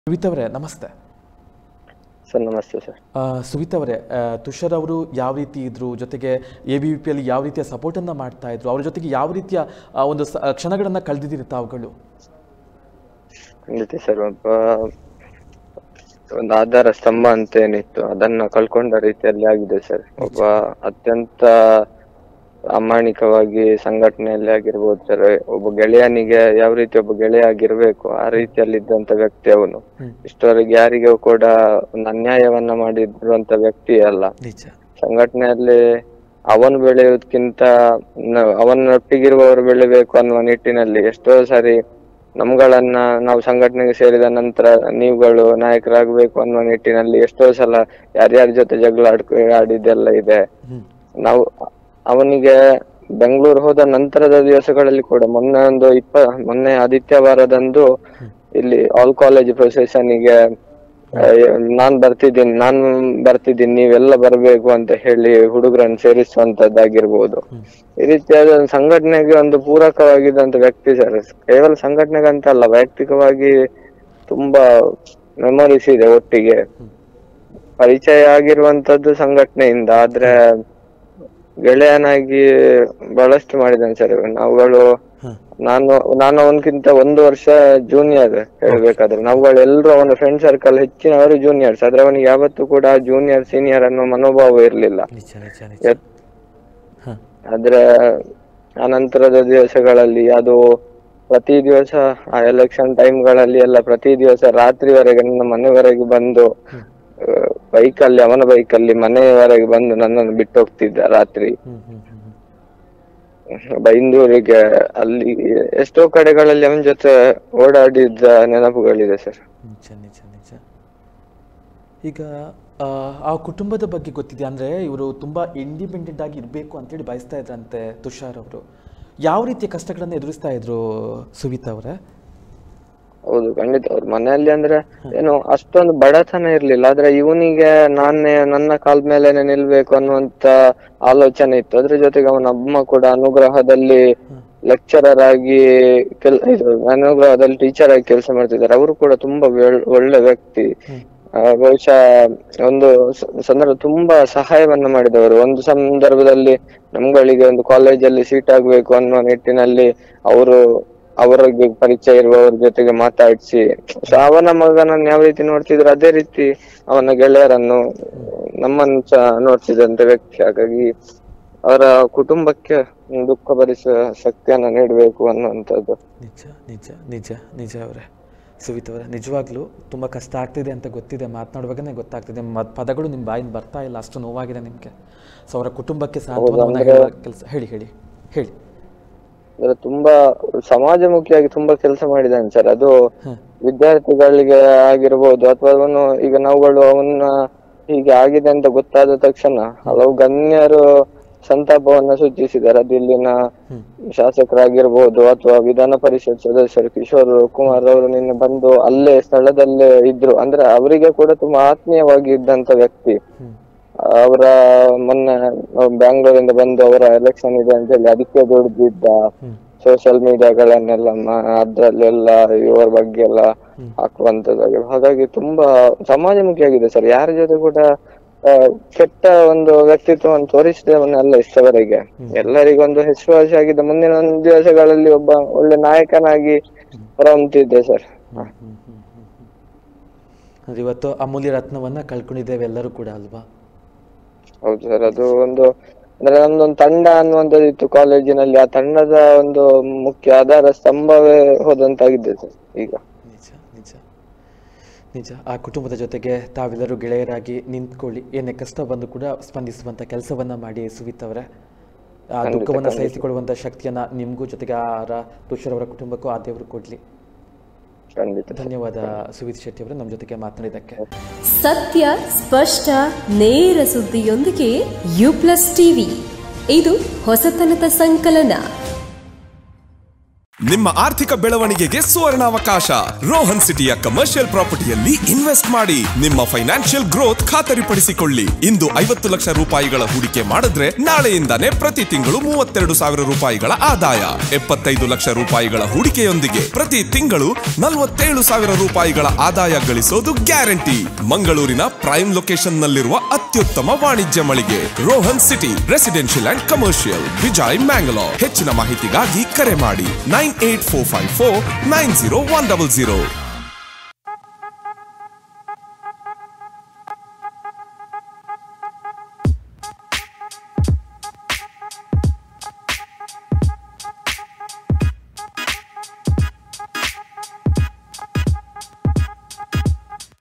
ಸುಮಿತ್ ಅವರೇ ನಮಸ್ತೆ ಸರ್ ನಮಸ್ತೆ ಸರ್ ಆ, ಸುಮಿತ್ ಅವರೇ ಆ, ತುಷಾರ್ ಅವರು ಯಾವ ರೀತಿ ಇದ್ರು ಜೊತೆಗೆ ಎ ಬಿ ಪಿ ಅಲ್ಲಿ ಯಾವ ರೀತಿಯ ಸಪೋರ್ಟನ್ನು ಮಾಡ್ತಾ ಇದ್ರು ಅವ್ರ ಜೊತೆಗೆ ಯಾವ ರೀತಿಯ ಆ, ಒಂದು ಸ ಕ್ಷಣಗಳನ್ನು ಕಳೆದಿದ್ದೀರಿ ತಾವುಗಳು ಖಂಡಿತ ಸರ್ ಒಬ್ಬ ಒಂದು ಆಧಾರ ಸ್ತಂಭ ಅಂತ ಏನಿತ್ತು ಅದನ್ನ ಕಳ್ಕೊಂಡ ರೀತಿಯಲ್ಲಿ ಆಗಿದೆ ಸರ್ ಒಬ್ಬ ಅತ್ಯಂತ ಪ್ರಾಮಾಣಿಕವಾಗಿ ಸಂಘಟನೆಯಲ್ಲಿ ಆಗಿರ್ಬೋದು ಸರ್ ಒಬ್ಬ ಗೆಳೆಯನಿಗೆ ಯಾವ ರೀತಿ ಒಬ್ಬ ಗೆಳೆಯ ಆಗಿರ್ಬೇಕು ಆ ರೀತಿಯಲ್ಲಿ ಇದ್ದಂತ ವ್ಯಕ್ತಿ ಅವನು ಹ್ಮ್. ಇಷ್ಟವರೆಗೆ ಯಾರಿಗೂ ಕೂಡ ಒಂದು ಅನ್ಯಾಯವನ್ನ ಮಾಡಿರುವಂತ ವ್ಯಕ್ತಿ ಅಲ್ಲ ನಿಜ ಸಂಘಟನೆಯಲ್ಲಿ ಅವನು ಬೆಳೆಯೋದಕ್ಕಿಂತ ನ- ಅವನೊಟ್ಟಿಗಿರುವವರು ಬೆಳಿಬೇಕು ಅನ್ನುವ ನಿಟ್ಟಿನಲ್ಲಿ ಎಷ್ಟೋ ಸಾರಿ ನಮ್ಗಳನ್ನ ನಾವು ಸಂಘಟನೆಗೆ ಸೇರಿದ ನಂತರ ನೀವುಗಳು ನಾಯಕರಾಗಬೇಕು ಅನ್ನುವ ನಿಟ್ಟಿನಲ್ಲಿ ಎಷ್ಟೋ ಸಲ ಯಾರ್ಯಾರ ಜೊತೆ ಜಗಳ ಆಡ್ಕೊ ಆಡಿದ್ದೆಲ್ಲ ಇದೆ ಹ್ಮ್ ನಾವು ಅವನಿಗೆ ಬೆಂಗಳೂರು ಹೋದ ನಂತರದ ದಿವಸಗಳಲ್ಲಿ ಕೂಡ ಮೊನ್ನೆ ಒಂದು ಇಪ್ಪ ಮೊನ್ನೆ ಆದಿತ್ಯವಾರದಂದು ಇಲ್ಲಿ ಆಲ್ ಕಾಲೇಜ್ ಪ್ರೊಸೆಷನ್ಗೆ ನಾನ್ ಬರ್ತಿದ್ದೀನಿ ನಾನ್ ಬರ್ತಿದ್ದೀನಿ ನೀವೆಲ್ಲ ಬರ್ಬೇಕು ಅಂತ ಹೇಳಿ ಹುಡುಗರನ್ನು ಸೇರಿಸುವಂತದ್ದಾಗಿರ್ಬೋದು ಈ ರೀತಿಯಾದ ಒಂದು ಸಂಘಟನೆಗೆ ಒಂದು ಪೂರಕವಾಗಿದ್ದಂತ ವ್ಯಕ್ತಿ ಸರ್ ಕೇವಲ ಸಂಘಟನೆಗೆ ಅಂತ ಅಲ್ಲ ವೈಯಕ್ತಿಕವಾಗಿ ತುಂಬಾ ಮೆಮೊರೀಸ್ ಇದೆ ಒಟ್ಟಿಗೆ ಪರಿಚಯ ಆಗಿರುವಂತದ್ದು ಸಂಘಟನೆಯಿಂದ ಆದ್ರೆ ಗೆಳೆಯನಾಗಿ ಬಹಳಷ್ಟು ಮಾಡಿದ್ದಾನೆ ಸರ್ ನಾವುಗಳು ಹ. ನಾನು ನಾನು ಅವನಕ್ಕಿಂತ ಒಂದು ವರ್ಷ ಜೂನಿಯರ್ ಹೇಳ್ಬೇಕಾದ್ರೆ ನಾವುಗಳೆಲ್ಲರೂ ಅವನ ಫ್ರೆಂಡ್ ಸರ್ಕಲ್ ಹೆಚ್ಚಿನವರು ಜೂನಿಯರ್ಸ್ ಆದ್ರೆ ಅವನಿಗೆ ಯಾವತ್ತೂ ಕೂಡ ಜೂನಿಯರ್ ಸೀನಿಯರ್ ಅನ್ನೋ ಮನೋಭಾವ ಇರ್ಲಿಲ್ಲ ನಿಜ ನಿಜ ನಿಜ ಎತ್- ಹ ಆದ್ರೆ ಆ ನಂತರದ ದಿವಸಗಳಲ್ಲಿ ಅದು ಪ್ರತಿ ದಿವಸ ಆ ಎಲೆಕ್ಷನ್ ಟೈಮ್ಗಳಲ್ಲಿ ಎಲ್ಲ ಪ್ರತಿ ದಿವಸ ರಾತ್ರಿವರೆಗೆ ನನ್ನ ಮನೆವರೆಗೆ ಬಂದು ಬೈಕ್ ಅಲ್ಲಿ ಅವನ ಬೈಕ್ ಅಲ್ಲಿ ಮನೆಯವರೆಗೆ ಬಂದು ನನ್ನನ್ನು ಬಿಟ್ಟು ಹೋಗ್ತಿದ್ದ ರಾತ್ರಿ ಹ್ಮ್ ಹ್ಮ್ ಹ್ಮ್ ಹ್ಮ್ ಬೈಂದೂರಿಗೆ ಅಲ್ಲಿ ಎಷ್ಟೋ ಕಡೆಗಳಲ್ಲಿ ಅವನ ಜೊತೆ ಓಡಾಡಿದ್ದ ನೆನಪುಗಳಿದೆ ಸರ್ ನಿಜ ನಿಜ ನಿಜ ಈಗ ಆ, ಆ ಕುಟುಂಬದ ಬಗ್ಗೆ ಗೊತ್ತಿದೆ ಅಂದರೆ ಇವರು ತುಂಬ ಇಂಡಿಪೆಂಡೆಂಟ್ ಆಗಿ ಇರಬೇಕು ಅಂತೇಳಿ ಬಯಸ್ತಾ ಇದ್ರಂತೆ ತುಷಾರ್ ಅವರು ಯಾವ ರೀತಿಯ ಕಷ್ಟಗಳನ್ನು ಎದುರಿಸ್ತಾ ಇದ್ರು ಸುವಿತಾ ಅವರೇ ಹೌದು ಖಂಡಿತ ಅವ್ರ ಮನೆಯಲ್ಲಿ ಅಂದ್ರೆ ಏನು ಅಷ್ಟೊಂದು ಬಡತನ ಇರ್ಲಿಲ್ಲ ಆದ್ರೆ ಇವನಿಗೆ ನಾನೇ ನನ್ನ ಕಾಲ್ ಮೇಲೆನೆ ನಿಲ್ಬೇಕು ಅನ್ನುವಂತ ಆಲೋಚನೆ ಇತ್ತು ಅದ್ರ ಜೊತೆಗೆ ಅವನ ಅಮ್ಮ ಕೂಡ ಅನುಗ್ರಹದಲ್ಲಿ ಲೆಕ್ಚರರ್ ಆಗಿ ಕೆಲ್ ಇದು ಅನುಗ್ರಹದಲ್ಲಿ ಟೀಚರ್ ಆಗಿ ಕೆಲಸ ಮಾಡ್ತಿದ್ದಾರೆ ಅವರು ಕೂಡ ತುಂಬಾ ಒಳ್- ಒಳ್ಳೆ ವ್ಯಕ್ತಿ ಆ, ಬಹುಶಃ ಒಂದು ಸ- ಸಂದರ್ಭ ತುಂಬಾ ಸಹಾಯವನ್ನ ಮಾಡಿದವರು ಒಂದು ಸಂದರ್ಭದಲ್ಲಿ ನಮ್ಗಳಿಗೆ ಒಂದು ಕಾಲೇಜಲ್ಲಿ ಸೀಟ್ ಆಗ್ಬೇಕು ಅನ್ನುವ ನಿಟ್ಟಿನಲ್ಲಿ ಅವರು ಅವರಿಗೆ ಪರಿಚಯ ಇರುವವರ ಜೊತೆಗೆ ಮಾತಾಡಿಸಿ ಸೊ ಅವನ ಮಗನನ್ನು ಯಾವ ರೀತಿ ನೋಡ್ತಿದ್ರು ಅದೇ ರೀತಿ ಅವನ ಗೆಳೆಯರನ್ನು ನಮ್ಮನ್ನು ಸಹ ನೋಡ್ತಿದ್ದಂತ ವ್ಯಕ್ತಿ ಹಾಗಾಗಿ ಅವರ ಕುಟುಂಬಕ್ಕೆ ದುಃಖ ಭರಿಸುವ ಶಕ್ತಿಯನ್ನ ನೀಡಬೇಕು ಅನ್ನುವಂಥದ್ದು ನಿಜ ನಿಜ ನಿಜ ನಿಜ ಅವರೇ ಸುವಿತ್ ಅವರೇ ನಿಜವಾಗ್ಲೂ ತುಂಬ ಕಷ್ಟ ಆಗ್ತಿದೆ ಅಂತ ಗೊತ್ತಿದೆ ಮಾತನಾಡುವಾಗನೇ ಗೊತ್ತಾಗ್ತಿದೆ ಮ ಪದಗಳು ನಿಮ್ಮ ಬಾಯಿಂದ ಬರ್ತಾ ಇಲ್ಲ ಅಷ್ಟು ನೋವಾಗಿದೆ ನಿಮಗೆ ಸೊ ಅವರ ಕುಟುಂಬಕ್ಕೆ ಸಾಂತ್ವನವನ್ನು ಹೇಳುವ ಕೆಲಸ ಹೇಳಿ ಹೇಳಿ ಹೇಳಿ ಅಂದ್ರೆ ತುಂಬಾ ಸಮಾಜಮುಖಿಯಾಗಿ ತುಂಬಾ ಕೆಲಸ ಮಾಡಿದ್ದಾನೆ ಸರ್ ಅದು ಹ. ವಿದ್ಯಾರ್ಥಿಗಳಿಗೆ ಆಗಿರ್ಬೋದು ಅಥವಾ ಅವನು ಈಗ ನಾವುಗಳು ಅವನ್ನ ಹೀಗೆ ಆಗಿದೆ ಅಂತ ಗೊತ್ತಾದ ತಕ್ಷಣ ಹಲವು ಗಣ್ಯರು ಸಂತಾಪವನ್ನ ಸೂಚಿಸಿದ್ದಾರೆ ಅದು ಇಲ್ಲಿನ ಶಾಸಕರಾಗಿರ್ಬೋದು ಅಥವಾ ವಿಧಾನ ಪರಿಷತ್ ಸದಸ್ಯರು ಕಿಶೋರ್ ಕುಮಾರ್ ಅವರು ನಿನ್ನೆ ಬಂದು ಅಲ್ಲೇ ಸ್ಥಳದಲ್ಲೇ ಇದ್ರು ಅಂದ್ರೆ ಅವರಿಗೆ ಕೂಡ ತುಂಬಾ ಆತ್ಮೀಯವಾಗಿ ಇದ್ದಂತ ವ್ಯಕ್ತಿ ಹ್ಮ್. ಅವರ ಮೊನ್ನೆ ಬ್ಯಾಂಗ್ಳೂರಿಂದ ಬಂದು ಅವರ ಎಲೆಕ್ಷನ್ ಇದೆ ಅಂತ ಹೇಳಿ ಅದಕ್ಕೆ ದುಡ್ದಿದ್ದ ಹ್ಮ್. ಸೋಷಿಯಲ್ ಮೀಡಿಯಾಗಳನ್ನೆಲ್ಲ ಅದ್ರಲ್ಲೆಲ್ಲ ಇವರ ಬಗ್ಗೆ ಎಲ್ಲ ಹಾಕುವಂತದ್ದು ಹಾಗಾಗಿ ತುಂಬಾ ಸಮಾಜಮುಖಿಯಾಗಿದೆ ಸರ್ ಯಾರ ಜೊತೆ ಕೂಡ ಆ, ಕೆಟ್ಟ ಒಂದು ವ್ಯಕ್ತಿತ್ವವನ್ನು ತೋರಿಸಿದವನ್ನೆಲ್ಲ ಇಷ್ಟವರೆಗೆ ಎಲ್ಲರಿಗೊಂದು ಹೆಸರುವಾಸಿ ಆಗಿದ್ದ ಮುಂದಿನ ಒಂದು ದಿವಸಗಳಲ್ಲಿ ಒಬ್ಬ ಒಳ್ಳೆ ನಾಯಕನಾಗಿ ಹೊರಹೊಮ್ತಿದ್ದೆ ಸರ್ ಹ್ಮ್, ಹ್ಮ್, ಹ್ಮ್, ಹ್ಮ್, ಹ್ಮ್. ಅಂದ್ರೆ ಇವತ್ತು ಅಮೂಲ್ಯ ರತ್ನವನ್ನ ಕಳ್ಕೊಂಡಿದ್ದೇವೆ ಎಲ್ಲರೂ ಕೂಡ ಅಲ್ವಾ ಹೌದು ಸರ್ ಅದು ಒಂದು ಅಂದ್ರೆ ನಮ್ದೊಂದು ತಂಡ ಅನ್ನುವಂಥದ್ದು ಇತ್ತು ಕಾಲೇಜಿನಲ್ಲಿ ಆ ತಂಡದ ಒಂದು ಮುಖ್ಯ ಆಧಾರ ಸ್ತಂಭವೇ ಹೋದಂತಾಗಿದೆ ಸರ್ ಈಗ ನಿಜ ನಿಜ ನಿಜ ಆ ಕುಟುಂಬದ ಜೊತೆಗೆ ತಾವೆಲ್ಲರೂ ಗೆಳೆಯರಾಗಿ ನಿಂತ್ಕೊಳ್ಳಿ ಏನೇ ಕಷ್ಟ ಬಂದು ಕೂಡ ಸ್ಪಂದಿಸುವಂಥ ಕೆಲಸವನ್ನ ಮಾಡಿ ಸುವಿತ್ ಅವರೇ ಆ ದುಃಖವನ್ನು ಸಹಿಸಿಕೊಳ್ಳುವಂಥ ಶಕ್ತಿಯನ್ನ ನಿಮಗೂ ಜೊತೆಗೆ ಆ ರ- ತುಷಾರ್ ಅವರ ಕುಟುಂಬಕ್ಕೂ ಆ ದೇವರು ಕೊಡ್ಲಿ ಖಂಡಿತ ಧನ್ಯವಾದ ಸುವಿತ್ ಶೆಟ್ಟಿ ಅವರೇ ನಮ್ಮ ಜೊತೆಗೆ ಮಾತನಾಡಿದ್ದಕ್ಕೆ ಸತ್ಯ ಸ್ಪಷ್ಟ ನೇರ ಸುದ್ದಿಯೊಂದಿಗೆ ಯು ಪ್ಲಸ್ ಟಿವಿ ಇದು ಹೊಸತನದ ಸಂಕಲನ ನಿಮ್ಮ ಆರ್ಥಿಕ ಬೆಳವಣಿಗೆಗೆ ಸುವರ್ಣಾವಕಾಶ ರೋಹನ್ ಸಿಟಿಯ ಕಮರ್ಷಿಯಲ್ ಪ್ರಾಪರ್ಟಿಯಲ್ಲಿ ಇನ್ವೆಸ್ಟ್ ಮಾಡಿ ನಿಮ್ಮ ಫೈನಾನ್ಷಿಯಲ್ ಗ್ರೋತ್ ಖಾತರಿಪಡಿಸಿಕೊಳ್ಳಿ ಇಂದು ಐವತ್ತು ಲಕ್ಷ ರೂಪಾಯಿಗಳ ಹೂಡಿಕೆ ಮಾಡಿದ್ರೆ ನಾಳೆಯಿಂದಾನೇ ಪ್ರತಿ ತಿಂಗಳು ಮೂವತ್ತೆರಡು ಸಾವಿರ ರೂಪಾಯಿಗಳ ಆದಾಯ ಎಪ್ಪತ್ತೈದು ಲಕ್ಷ ರೂಪಾಯಿಗಳ ಹೂಡಿಕೆಯೊಂದಿಗೆ ಪ್ರತಿ ತಿಂಗಳು ನಲವತ್ತೇಳು ಸಾವಿರ ರೂಪಾಯಿಗಳ ಆದಾಯ ಗಳಿಸೋದು ಗ್ಯಾರಂಟಿ ಮಂಗಳೂರಿನ ಪ್ರೈಮ್ ಲೊಕೇಶನ್ ನಲ್ಲಿರುವ ಅತ್ಯುತ್ತಮ ವಾಣಿಜ್ಯ ಮಳಿಗೆ Rohan city residential and commercial Vijay Mangalore ಹೆಚ್ಚಿನ ಮಾಹಿತಿಗಾಗಿ ಕರೆ ಮಾಡಿ nine eight four five four nine zero one double zero